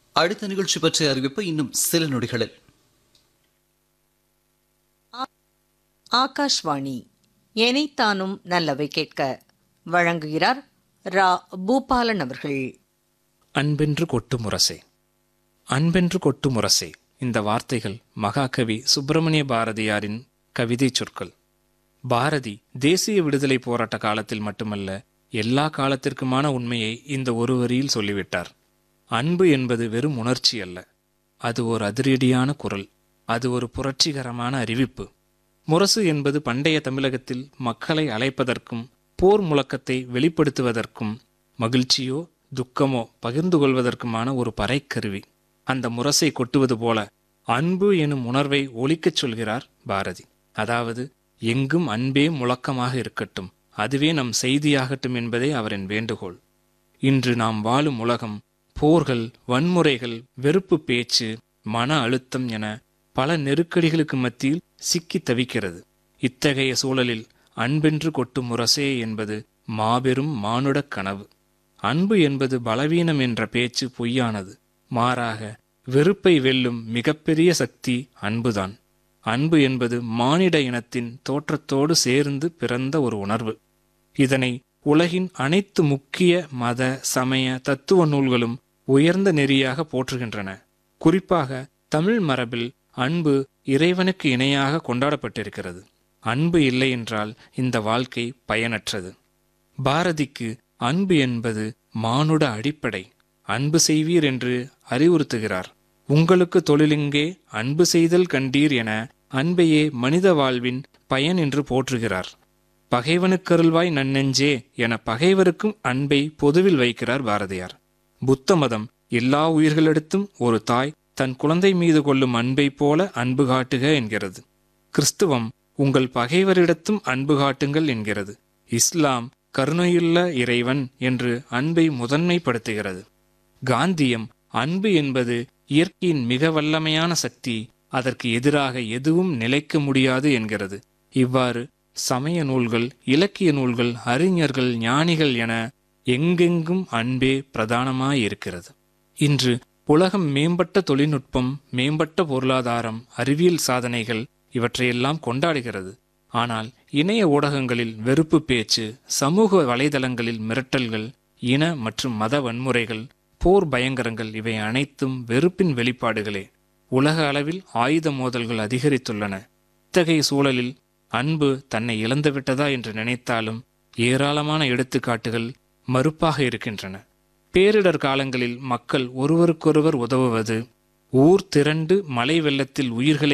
அடுத்த நிகழ்ச்சி பற்றிய அறிவிப்பு இன்னும் சில நொடிகளில் ஆகாஷ்வாணி எனைத்தானும் நல்லவை கேட்க வழங்குகிறார் ரா பூபாலன் அவர்கள் அன்பென்று கொட்டு முரசே அன்பென்று கொட்டு முரசே இந்த வார்த்தைகள் மகாகவி சுப்பிரமணிய பாரதியாரின் கவிதை சொற்கள் பாரதி தேசிய விடுதலை போராட்ட காலத்தில் மட்டுமல்ல எல்லா காலத்திற்குமான உண்மையை இந்த ஒரு வரியில் சொல்லிவிட்டார் அன்பு என்பது வெறும் உணர்ச்சி அல்ல அது ஒரு அதிரடியான குரல் அது ஒரு புரட்சிகரமான அறிவிப்பு முரசு என்பது பண்டைய தமிழகத்தில் மக்களை அழைப்பதற்கும் போர் முழக்கத்தை வெளிப்படுத்துவதற்கும் மகிழ்ச்சியோ துக்கமோ பகிர்ந்து கொள்வதற்குமான ஒரு பறைக்கருவி அந்த முரசை கொட்டுவது போல அன்பு எனும் உணர்வை ஒலிக்கச் சொல்கிறார் பாரதி அதாவது எங்கும் அன்பே முழக்கமாக இருக்கட்டும் அதுவே நம் செய்தியாகட்டும் என்பதே அவரின் வேண்டுகோள் இன்று நாம் வாழும் உலகம் போர்கள் வன்முறைகள் வெறுப்பு பேச்சு மன அழுத்தம் என பல நெருக்கடிகளுக்கு மத்தியில் சிக்கி தவிக்கிறது இத்தகைய சூழலில் அன்பென்று கொட்டும் முரசே என்பது மாபெரும் மானுடக் கனவு அன்பு என்பது பலவீனம் என்ற பேச்சு பொய்யானது மாறாக வெறுப்பை வெல்லும் மிகப்பெரிய சக்தி அன்புதான் அன்பு என்பது மானிட இனத்தின் தோற்றத்தோடு சேர்ந்து பிறந்த ஒரு உணர்வு இதனை உலகின் அனைத்து முக்கிய மத சமய தத்துவ நூல்களும் உயர்ந்த நெறியாக போற்றுகின்றன குறிப்பாக தமிழ் மரபில் அன்பு இறைவனுக்கு இணையாக கொண்டாடப்பட்டிருக்கிறது அன்பு இல்லை என்றால் இந்த வாழ்க்கை பயனற்றது பாரதிக்கு அன்பு என்பது மானுட அடிப்படை அன்பு செய்வீர் என்று அறிவுறுத்துகிறார் உங்களுக்கு தொழிலிங்கே அன்பு செய்தல் கண்டீர் என அன்பையே மனித வாழ்வின் பயன் என்று போற்றுகிறார் பகைவனுக்கருள்வாய் நன்னெஞ்சே என பகைவருக்கும் அன்பை பொதுவில் வைக்கிறார் பாரதியார் புத்த மதம் எல்லா உயிர்களிடத்தும் ஒரு தாய் தன் குழந்தை மீது கொள்ளும் அன்பை போல அன்பு காட்டுக என்கிறது கிறிஸ்துவம் உங்கள் பகைவரிடத்தும் அன்பு காட்டுங்கள் என்கிறது இஸ்லாம் கருணையுள்ள இறைவன் என்று அன்பை முதன்மைப்படுத்துகிறது காந்தியம் அன்பு என்பது இயற்கையின் மிக வல்லமையான சக்தி அதற்கு எதிராக எதுவும் நிலைக்க முடியாது என்கிறது இவ்வாறு சமய நூல்கள் இலக்கிய நூல்கள் அறிஞர்கள் ஞானிகள் என எங்கெங்கும் அன்பே பிரதானமாயிருக்கிறது இன்று உலகம் மேம்பட்ட தொழில்நுட்பம் மேம்பட்ட பொருளாதாரம் அறிவியல் சாதனைகள் இவற்றையெல்லாம் கொண்டாடுகிறது ஆனால் இணைய ஊடகங்களில் வெறுப்பு பேச்சு சமூக வலைதளங்களில் மிரட்டல்கள் இன மற்றும் மத வன்முறைகள் போர் பயங்கரங்கள் இவை அனைத்தும் வெறுப்பின் வெளிப்பாடுகளே உலக அளவில் ஆயுத மோதல்கள் அதிகரித்துள்ளன இத்தகைய சூழலில் அன்பு தன்னை இழந்துவிட்டதா என்று நினைத்தாலும் ஏராளமான எடுத்துக்காட்டுகள் மறுப்பாக இருக்கின்றன பேரிடர் காலங்களில் மக்கள் ஒருவருக்கொருவர் உதவுவது ஊர் திரண்டு மழை வெள்ளத்தில் உயிர்களை